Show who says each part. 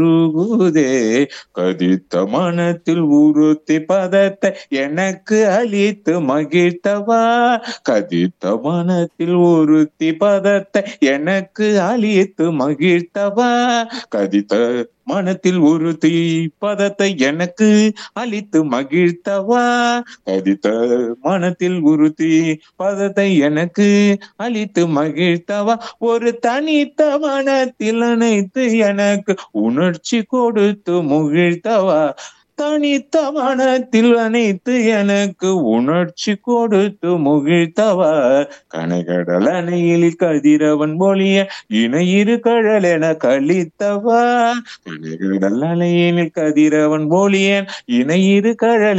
Speaker 1: உருகுதே கதித்த மனத்தில் உறுத்தி பதத்தை எனக்கு அளித்து மகிழ்த்தவா கதித்த மனத்தில் உறுத்தி பதத்தை எனக்கு அளித்து மகிழ்த்தவா கதித்த மனத்தில் உறுத்தி பதத்தை எனக்கு அளித்து மகிழ்த்தவா கதித்த மனத்தில் உறுத்தி பதத்தை எனக்கு அளித்து மகிழ்த்தவா ஒரு தனித்த மனத்தில் அனைத்து எனக்கு உணர்ச்சி கொடுத்து முகிழ்த்தவா தனித்த மனத்தில் அனைத்து எனக்கு உணர்ச்சி கொடுத்து முகிழ்த்தவா கனைகடல் அணையில் கதிரவன் மொழிய இணையிரு கழல் என கழித்தவா கனைகடல் அணையில் கதிரவன் மொழியன் இணையிரு கழல்